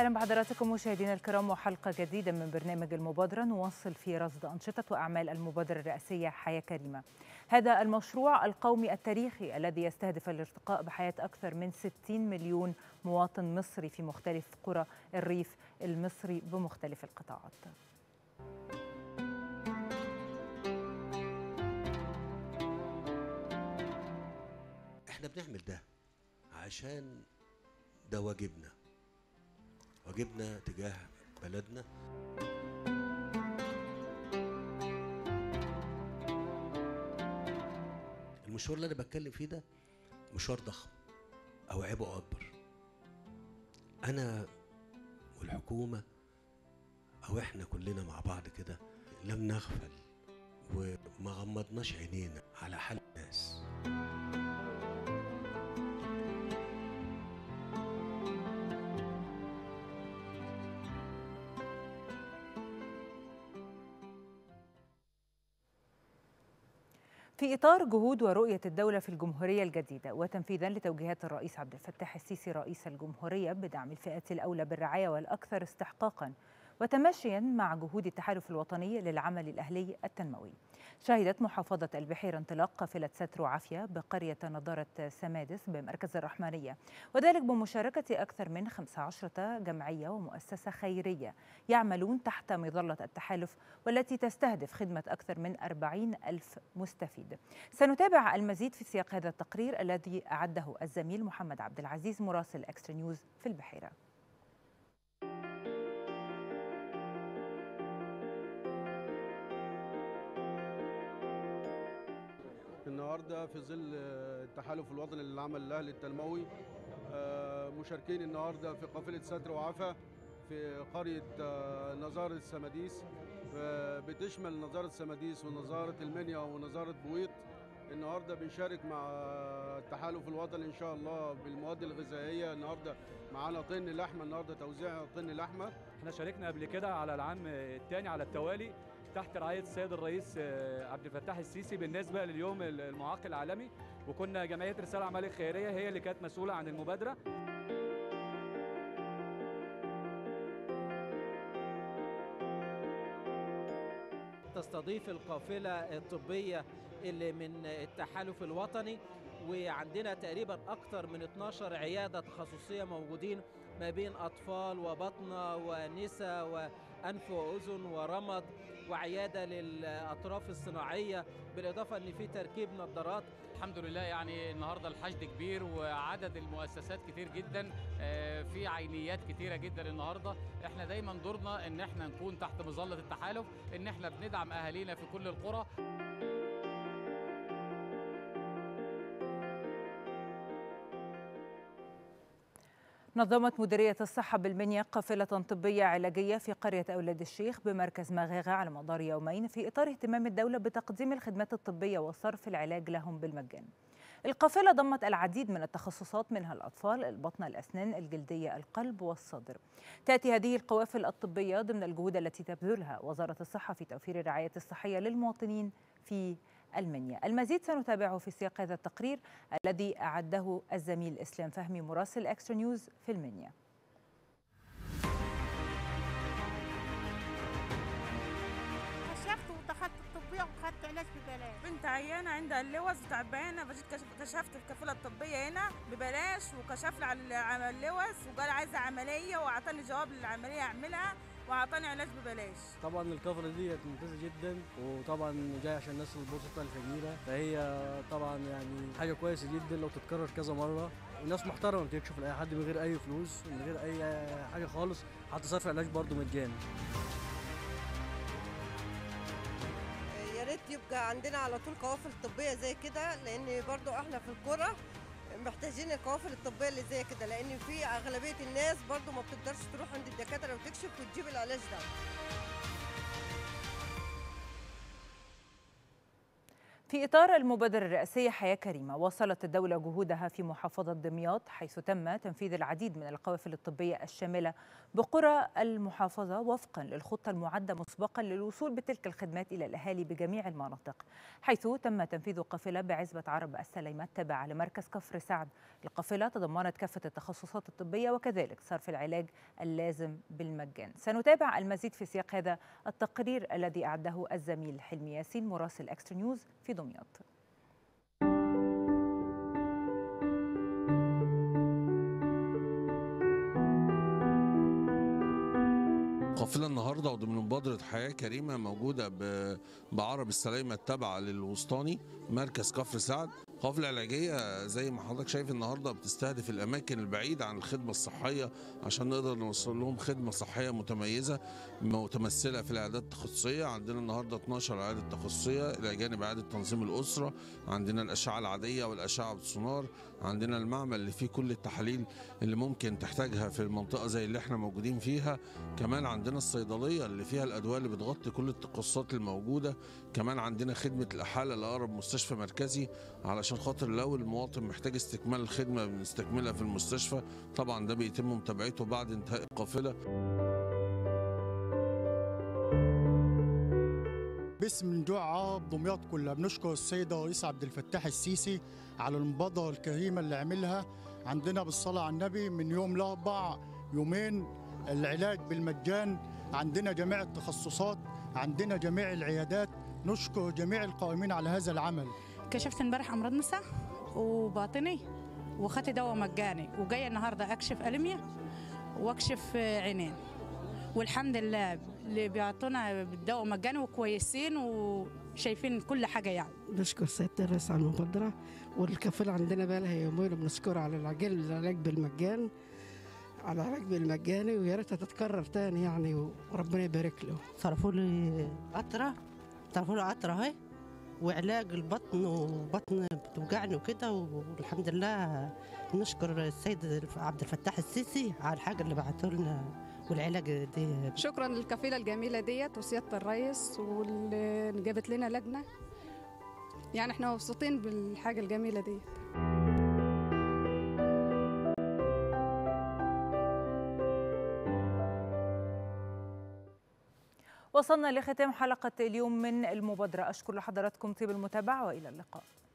اهلا بحضراتكم مشاهدينا الكرام وحلقه جديده من برنامج المبادره نواصل في رصد انشطه واعمال المبادره الرئاسيه حياه كريمه. هذا المشروع القومي التاريخي الذي يستهدف الارتقاء بحياه اكثر من 60 مليون مواطن مصري في مختلف قرى الريف المصري بمختلف القطاعات. احنا بنعمل ده عشان ده واجبنا واجبنا تجاه بلدنا المشوار اللي انا بتكلم فيه ده مشوار ضخم او عبء اكبر انا والحكومه او احنا كلنا مع بعض كده لم نغفل وما غمضناش عينينا على حال الناس في إطار جهود ورؤية الدولة في الجمهورية الجديدة وتنفيذا لتوجيهات الرئيس عبد الفتاح السيسي رئيس الجمهورية بدعم الفئات الأولى بالرعاية والأكثر استحقاقا وتماشيا مع جهود التحالف الوطني للعمل الأهلي التنموي شهدت محافظة البحيرة انطلاق قافلة ستر وعافية بقرية نضارة سمادس بمركز الرحمانية وذلك بمشاركة أكثر من 15 جمعية ومؤسسة خيرية يعملون تحت مظلة التحالف والتي تستهدف خدمة أكثر من 40 ألف مستفيد سنتابع المزيد في سياق هذا التقرير الذي أعده الزميل محمد عبد العزيز مراسل أكسترا نيوز في البحيرة النهارده في ظل التحالف الوطني للعمل الاهلي التنموي مشاركين النهارده في قافله ستر وعفا في قريه نظاره السماديس بتشمل نظاره السماديس ونظاره المنيا ونظاره بويط النهارده بنشارك مع التحالف الوطني ان شاء الله بالمواد الغذائيه النهارده معانا طن لحمه النهارده توزيع طن لحمه احنا شاركنا قبل كده على العام الثاني على التوالي تحت رعايه السيد الرئيس عبد الفتاح السيسي بالنسبه لليوم المعاق العالمي وكنا جمعيه رساله اعمال الخيريه هي اللي كانت مسؤوله عن المبادره تستضيف القافله الطبيه اللي من التحالف الوطني وعندنا تقريبا اكثر من 12 عياده تخصصيه موجودين ما بين اطفال وبطنه ونساء وانف واذن ورمد وعياده للاطراف الصناعيه بالاضافه ان في تركيب نظارات الحمد لله يعني النهارده الحشد كبير وعدد المؤسسات كتير جدا في عينيات كتيره جدا النهارده احنا دايما دورنا ان احنا نكون تحت مظله التحالف ان احنا بندعم اهالينا في كل القرى نظمت مديرية الصحة بالمنيا قافلة طبية علاجية في قرية أولاد الشيخ بمركز مغاغة على مدار يومين في إطار اهتمام الدولة بتقديم الخدمات الطبية وصرف العلاج لهم بالمجان. القافلة ضمت العديد من التخصصات منها الأطفال، البطنة، الأسنان، الجلدية، القلب والصدر. تأتي هذه القوافل الطبية ضمن الجهود التي تبذلها وزارة الصحة في توفير الرعاية الصحية للمواطنين في المنيا المزيد سنتابعه في سياق هذا التقرير الذي أعده الزميل إسلام فهمي مراسل أكسترا نيوز في المنيا كشفت ودخلت الطبية وخدت علاج ببلاش بنت عيانة عندها اللوز وتعبانة فجيت كشفت الكفالة الطبية هنا ببلاش وكشف لي على اللوز وقال عايزة عملية وأعطاني جواب للعملية أعملها واعطاني علاج ببلاش طبعا الكفره ديت ممتازه جدا وطبعا جاي عشان الناس البسيطه الفقيره فهي طبعا يعني حاجه كويسه جدا لو تتكرر كذا مره وناس محترمه بتكشف لاي حد من غير اي فلوس من غير اي حاجه خالص حتى صرف العلاج برضه مجاني يا ريت يبقى عندنا على طول قوافل طبيه زي كده لان برضو احنا في القرى محتاجين القوافل الطبيه اللي زي كده لان في اغلبيه الناس برضو ما بتقدرش تروح عند الدكاتره وتكشف وتجيب العلاج ده في إطار المبادرة الرئاسية حياة كريمة واصلت الدولة جهودها في محافظة دمياط حيث تم تنفيذ العديد من القوافل الطبية الشاملة بقرى المحافظة وفقا للخطة المعدة مسبقا للوصول بتلك الخدمات إلى الأهالي بجميع المناطق حيث تم تنفيذ قافلة بعزبة عرب السليمة التابعة لمركز كفر سعد القافلة تضمنت كافة التخصصات الطبية وكذلك صرف العلاج اللازم بالمجان سنتابع المزيد في سياق هذا التقرير الذي أعده الزميل حلمي ياسين مراسل أكسترا نيوز في دمياط قافلة النهاردة وضمن مبادرة حياة كريمة موجودة ب- بعرب السلامة التابعة للوسطاني مركز كفر سعد قافلة علاجية زي ما حضرتك شايف النهاردة بتستهدف الأماكن البعيدة عن الخدمة الصحية عشان نقدر نوصل لهم خدمة صحية متميزة متمثلة في العيادات التخصصية عندنا النهاردة 12 عيادة تخصصية إلى جانب عيادة تنظيم الأسرة عندنا الأشعة العادية والأشعة بالسونار عندنا المعمل اللي فيه كل التحاليل اللي ممكن تحتاجها في المنطقة زي اللي احنا موجودين فيها كمان عندنا الصيدلية اللي فيها الأدوية اللي بتغطي كل التخصصات الموجودة كمان عندنا خدمة الإحالة لأقرب مستشفى مركزي علشان خاطر لو المواطن محتاج استكمال الخدمة بنستكملها في المستشفى طبعا ده بيتم متابعته بعد انتهاء القافلة باسم دعاء دمياط كلها بنشكر السيد الرئيس عبد الفتاح السيسي على المبادرة الكريمة اللي عملها عندنا بالصلاة على النبي من يوم الأربع يومين العلاج بالمجان عندنا جميع التخصصات عندنا جميع العيادات نشكر جميع القائمين على هذا العمل كشفت امبارح امراض نساء وباطني وخدت دواء مجاني وجايه النهارده اكشف انيميا واكشف عينين والحمد لله اللي بيعطونا الدواء مجاني وكويسين وشايفين كل حاجه يعني بشكر سيادة الرئيس على المبادرة والكفيلة عندنا بقى لها يومين وبنشكرها على العلاج العلاج بالمجان على العلاج بالمجاني ويا ريتها تتكرر تاني يعني وربنا يبارك له صرفوا لي قطرة صرفوا لي قطرة اهي وعلاج البطن وبطن بتوجعني وكده والحمد لله نشكر السيد عبد الفتاح السيسي على الحاجة اللي بعته لنا والعلاج دي شكرا للكفيلة الجميلة ديت وسيادة الرئيس واللي جابت لنا لجنة يعني احنا مبسوطين بالحاجة الجميلة ديت وصلنا لختام حلقة اليوم من المبادرة أشكر لحضراتكم طيب المتابعة وإلى اللقاء